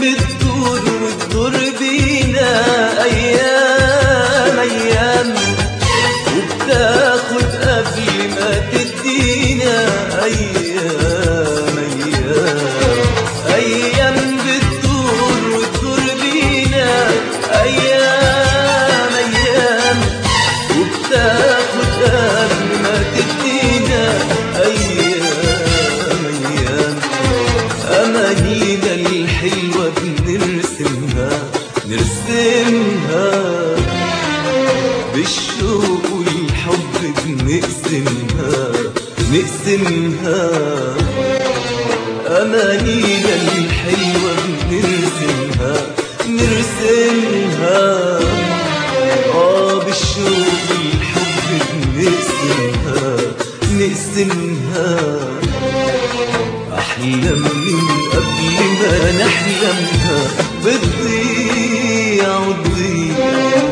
بتدور وتدور بينا أيام أيام وبتاخد قبل ما تدينا أيام أيام أيام بتدور وتدور بينا أيام أيام وبتاخد قبل ما تدينا أيام أيام أمانينا الحلوة بنرسمها نرسمها بالشوق والحب بنقسمها نقسمها أمانينا الحلوة بنرسمها نرسمها آه بالشوق والحب بنقسمها نقسمها أحلام من قبل ما نحلمها بتضيع وتضيع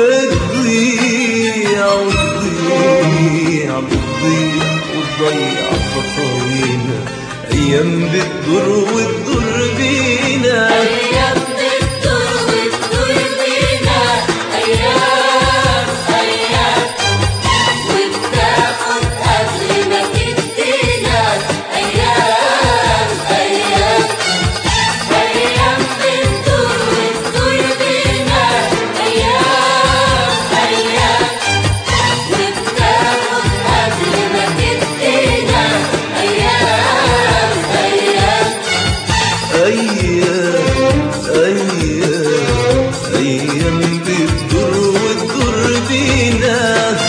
بتضيع وتضيع بتضيع وتضيع خطايانا أيام بتضر وتضر بينا أيام بتدور وتدور بينا أيام أيام وبتاخد قبل ما تدينا أيام أيام أيام بتدور وتدور بينا أيام أيام وبتاخد قبل ما تدينا أيام أيام أيام أيام أيام بتضر وتضر بينا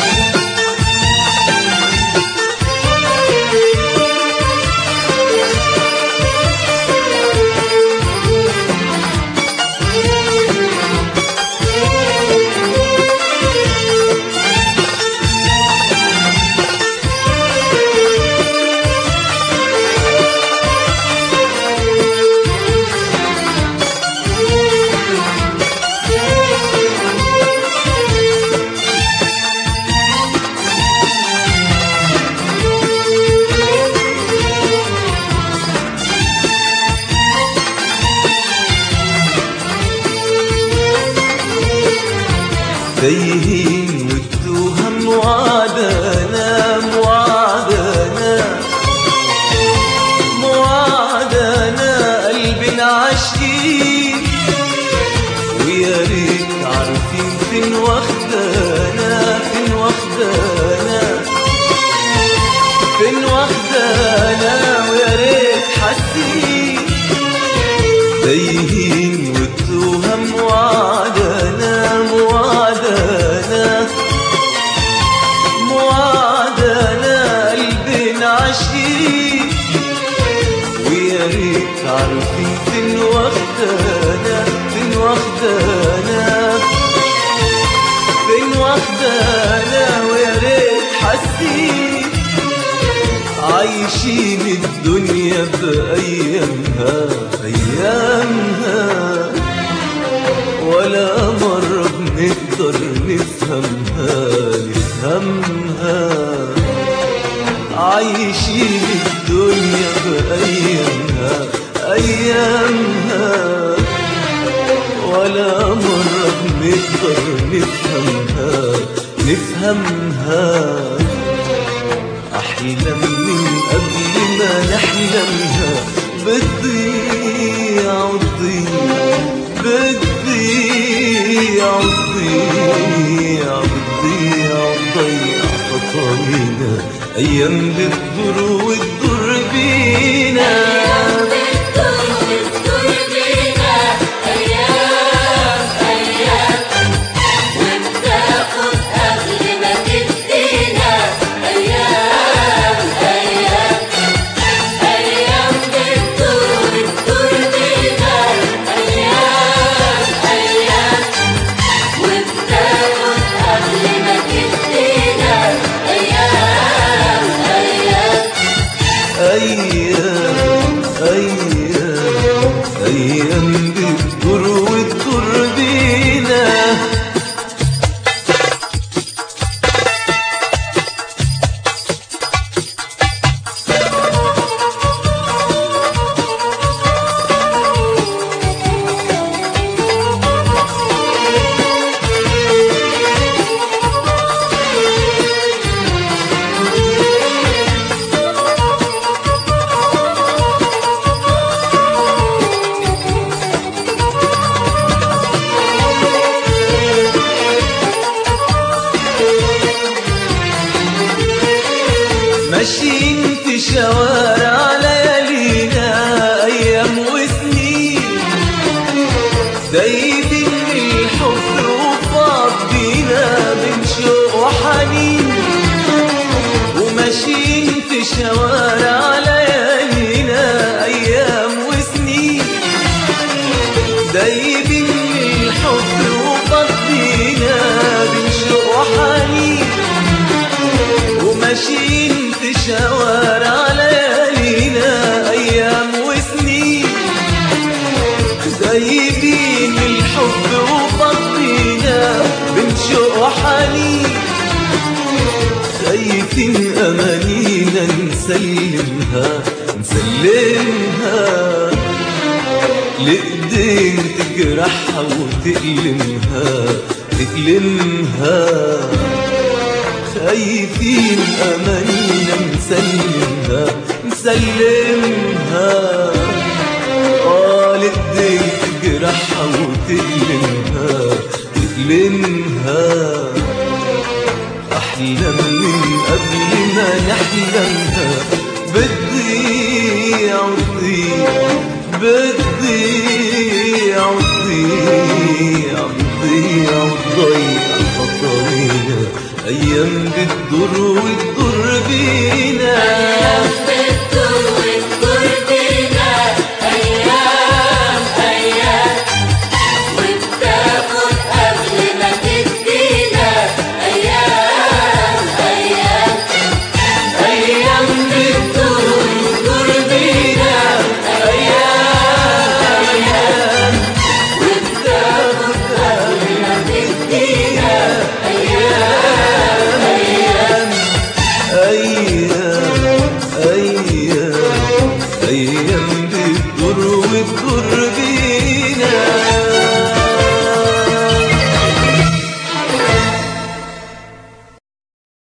تايهين والتوهم موعدنا موعدنا موعدنا قلبنا عاشقين ويا ريت عارفين فين واخدانا فين واخدانا فين واخدانا ويا ريت حاسين تايهين والتوهم موعدنا موعدنا موعدنا قلبنا عاشقين ويا ريت عارفين فين واخدانا فين واخدانا فين واخدانا ويا ريت حاسين عايشين الدنيا بأيامها أيامها ولا مرة بنقدر نفهمها نفهمها عايشين الدنيا بأيامها أيامها ولا مرة بنقدر نفهمها نفهمها أحلام من قبل ما نحلمها بتضيع وتضيع بتضيع وتضيع بتضيع وتضيع خطايانا أيام بتضر وتضر بينا بتدور وتدور بينا أيام أيام وبتاخد قبل ما تدينا أيام أيام أيام بتدور وتدور بينا أيام أيام وبتاخد قبل ما تدينا أيام أيام دايبين الحب وفاض بينا من شوق وحنين وماشيين في شوارع ليالينا أيام وسنين دايبين الحب وفاض بينا من شوق وحنين وماشيين في شوارع ليالينا أيام وسنين دايبين الحب وفضينا بين شوق وحنين خايفين أمانينا نسلمها نسلمها لإيدين تجرحها وتألمها تألمها خايفين أمانينا نسلمها نسلمها قال الدين تجرحها وتألمها تألمها أحلام من قبل ما نحلمها بتضيع وتضيع بتضيع وتضيع بتضيع وتضيع خطاوينا أيام بتضر وتضر بينا أيام بتدور